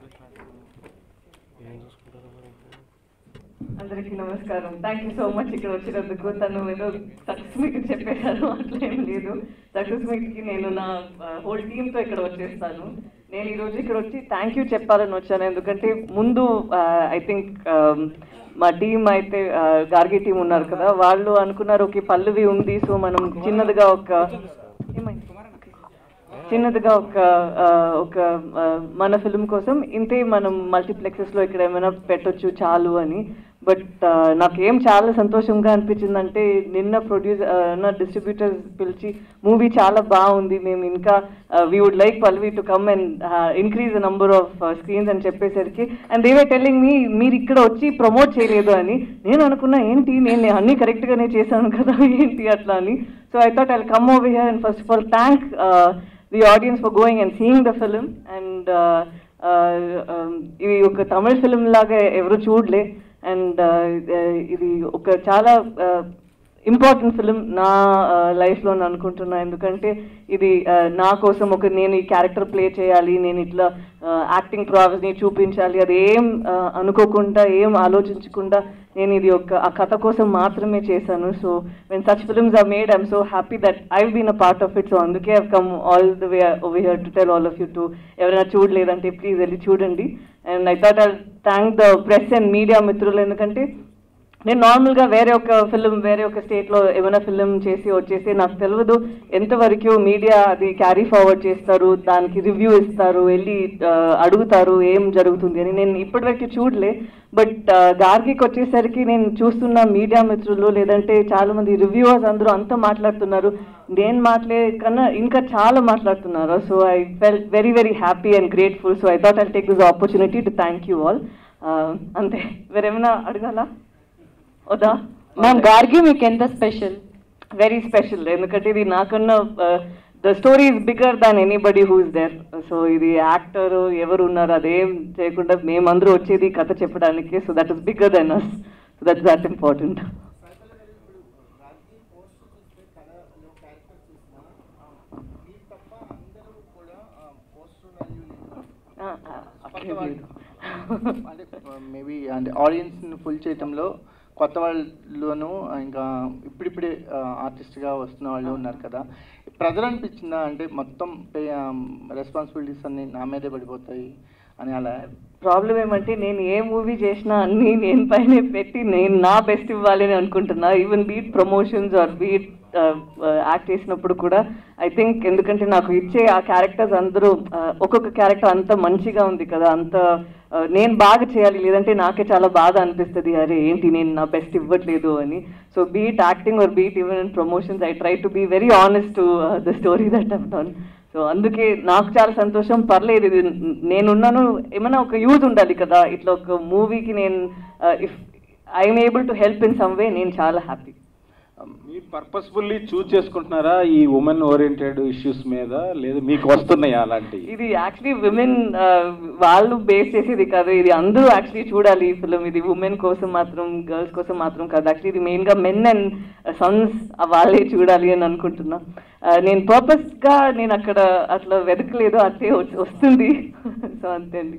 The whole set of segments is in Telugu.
ఏం చూసుకుంటారో మరి అందరికీ నమస్కారం థ్యాంక్ యూ సో మచ్ ఇక్కడ వచ్చినందుకు తను ఏదో సక్సెస్ మీట్ చెప్పేశారు అట్లా ఏం లేదు సక్సెస్ మీట్కి నేను నా హోల్ టీమ్తో ఇక్కడ వచ్చేస్తాను నేను ఈరోజు ఇక్కడ వచ్చి థ్యాంక్ యూ చెప్పాలని వచ్చాను ఎందుకంటే ముందు ఐ థింక్ మా టీం అయితే గార్గి టీం ఉన్నారు కదా వాళ్ళు అనుకున్నారు ఓకే పల్లవి ఉంది సో మనం చిన్నదిగా ఒక ఏమైంది చిన్నదిగా ఒక ఆ, ఒక ఆ, మన ఫిల్మ్ కోసం ఇంతే మనం మల్టీప్లెక్సెస్లో ఇక్కడ ఏమైనా పెట్టొచ్చు చాలు అని బట్ నాకేం చాలా సంతోషంగా అనిపించిందంటే నిన్న ప్రొడ్యూసర్ నా డిస్ట్రిబ్యూటర్స్ పిలిచి మూవీ చాలా బాగుంది మేము ఇంకా we would like people to come and increase the number of screens అని చెప్పేసరికి అండ్ దేవే టెల్లింగ్ మీ మీరు ఇక్కడ వచ్చి ప్రమోట్ చేయలేదు అని నేను అనుకున్నా ఏంటి నేను అన్నీ కరెక్ట్గానే చేశాను కదా ఏంటి అట్లా అని so I thought I come over here and first of all thank the audience for going and seeing the film and ఇది ఒక తమిళ ఫిలిం లాగా ఎవరు చూడలే అండ్ ఇది ఒక చాలా ఇంపార్టెంట్ ఫిలిం నా లైఫ్లో నేను అనుకుంటున్నా ఎందుకంటే ఇది ఆ, నా కోసం ఒక నేను ఈ క్యారెక్టర్ ప్లే చేయాలి నేను ఇట్లా యాక్టింగ్ ప్రాసెస్ని చూపించాలి అది ఏం ఆ, అనుకోకుండా ఏం ఆలోచించకుండా నేను ఇది ఒక ఆ కథ కోసం మాత్రమే చేశాను so when such films are made I'm so happy that I been a part of it so అందుకే I've come all the way over here to tell all of you to ఎవరైనా చూడలేదంటే ప్లీజ్ వెళ్ళి చూడండి and I thought I thank the press and media మిత్రులు ఎందుకంటే నేను నార్మల్గా వేరే ఒక ఫిలిం వేరే ఒక స్టేట్లో ఏమైనా ఫిలిం చేసి వచ్చేసి నాకు తెలియదు ఎంతవరకు మీడియా అది క్యారీ ఫార్వర్డ్ చేస్తారు దానికి రివ్యూ ఇస్తారు వెళ్ళి ఆ, అడుగుతారు ఏం జరుగుతుంది అని నేను ఇప్పటివరకు చూడలే బట్ గార్గికి వచ్చేసరికి నేను చూస్తున్న మీడియా మిత్రులు లేదంటే చాలా మంది రివ్యూవర్స్ అందరూ అంతా మాట్లాడుతున్నారు నేను మాట్లాడే కన్నా ఇంకా చాలా మాట్లాడుతున్నారు so I fell very very happy and grateful so I thought I take this opportunity to thank you all అంతే వేరేమైనా అడగాలా వద్దా మ్యామ్ గార్గి మీకు ఎంత స్పెషల్ వెరీ స్పెషల్ ఎందుకంటే ఇది నాకన్నా the story is bigger than anybody who is there so ఇది యాక్టర్ ఎవరు ఉన్నారు అదేం చేయకుండా మేమందరూ వచ్చేది కథ చెప్పడానికి so that is bigger then us so that that important అంటే మేబీ అంటే ఆడియన్స్ని ఫుల్ చేయటంలో కొత్త వాళ్ళను ఇంకా ఇప్పుడిప్పుడే ఆర్టిస్ట్గా వస్తున్న వాళ్ళు ఉన్నారు కదా ప్రజలు అనిపించిందా అంటే మొత్తం రెస్పాన్సిబిలిటీస్ అన్ని నా మీదే పడిపోతాయి అని అలా ప్రాబ్లం ఏమంటే నేను ఏ మూవీ చేసినా అన్ని నేను పైన పెట్టి నేను నా బెస్ట్ ఇవ్వాలి అని అనుకుంటున్నా even be it promotions or be it act చేసినప్పుడు కూడా ఐ థింక్ ఎందుకంటే నాకు ఇచ్చే ఆ క్యారెక్టర్స్ అందరూ ఆ, ఒక్కొక్క క్యారెక్టర్ అంత మంచిగా ఉంది కదా అంత ఆ, నేను బాగా చేయాలి లేదంటే నాకే చాలా బాధ అనిపిస్తుంది అరే ఏంటి నేను నా బెస్ట్ ఇవ్వట్లేదు అని so be it acting or be it even in promotions I try to be very honest to the story that have done సో అందుకే నాకు చాలా సంతోషం పర్లేదు ఇది నేనున్నాను ఏమైనా ఒక యూజ్ ఉండాలి కదా ఇట్లా ఒక మూవీకి నేను if I'm able to help in some way నేను చాలా హ్యాపీ మీరు పర్పస్ఫుల్లీ చూస్ చేసుకుంటున్నారా ఈ ఉమెన్ ఓరియంటెడ్ ఇష్యూస్ మీద లేదు మీకు వస్తున్నాయా అలాంటివి ఇది యాక్చువల్లీ విమెన్ వాళ్ళు బేస్ చేసేది కాదు ఇది అందరూ యాక్చువల్లీ చూడాలి ఈ ఫిలిం ఇది ఉమెన్ కోసం మాత్రం గర్ల్స్ కోసం మాత్రం కాదు యాక్చువల్లీ ఇది మెయిన్గా మెన్ అండ్ సన్స్ వాళ్ళే చూడాలి అని అనుకుంటున్నా ఆ, నేను పర్పస్గా నేను అక్కడ అట్లా వెతకలేదు అట్లే వచ్- వస్తుంది సో అంతే అండి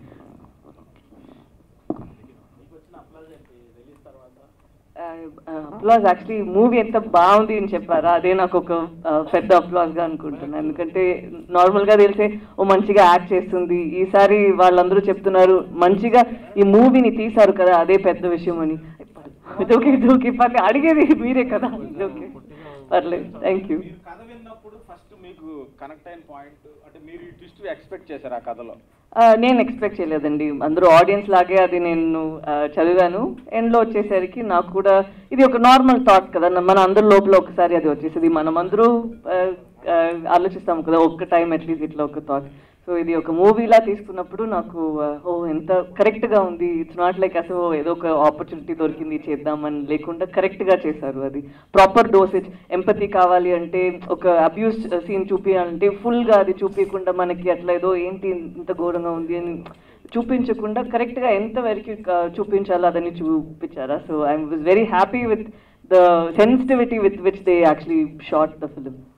అప్లాజ్ యాక్చువల్లీ మూవీ ఎంత బాగుంది అని చెప్పారా అదే నాకు ఒక ఆ, పెద్ద అప్లాజ్గా అనుకుంటున్నాను ఎందుకంటే నార్మల్గా తెలిసే ఓ మంచిగా యాక్ట్ చేస్తుంది ఈసారి వాళ్ళందరూ చెప్తున్నారు మంచిగా ఈ మూవీని తీశారు కదా అదే పెద్ద విషయం అని ఓకే ఓకే పర్లేదు అడిగేది మీరే కదా ఓకే పర్లేదు థ్యాంక్ యూ కథ విన్నప్పుడు ఫస్ట్ మీకు కనెక్ట్ అయిన పాయింట్ అంటే మీరు ఈ ట్విస్ట్ ఎక్స్పెక్ట్ చేశారు ఆ కథలో ఆ, నేను ఎక్స్పెక్ట్ చేయలేదండి అందరూ ఆడియన్స్ లాగే అది నేను ఆ, చదివాను ఎండ్లో వచ్చేసరికి నాకు కూడా ఇది ఒక నార్మల్ థాట్ కదా మన అందరి లోపల ఒకసారి అది వచ్చేసింది మనం అందరూ ఆ, ఆ, ఆలోచిస్తాం కదా ఒక్క టైం అట్లీస్ట్ ఇట్లా ఒక థాట్ సో ఇది ఒక మూవీలా తీసుకున్నప్పుడు నాకు ఆ, ఓ ఎంత కరెక్ట్గా ఉంది ఇట్స్ నాట్ లైక్ అసలు ఏదో ఒక ఆపర్చునిటీ దొరికింది చేద్దామని లేకుండా కరెక్ట్గా చేశారు అది ప్రాపర్ డోసేజ్ ఎంపతి కావాలి అంటే ఒక అబ్యూస్ సీన్ చూపించాలంటే ఫుల్గా అది చూపించకుండా మనకి అట్లా ఏదో ఏంటి ఇంత ఘోరంగా ఉంది అని చూపించకుండా కరెక్ట్గా ఎంతవరకు ఆ, చూపించాలో అదని చూపించారా so I was very happy with the sensitivity with which they actually shot the film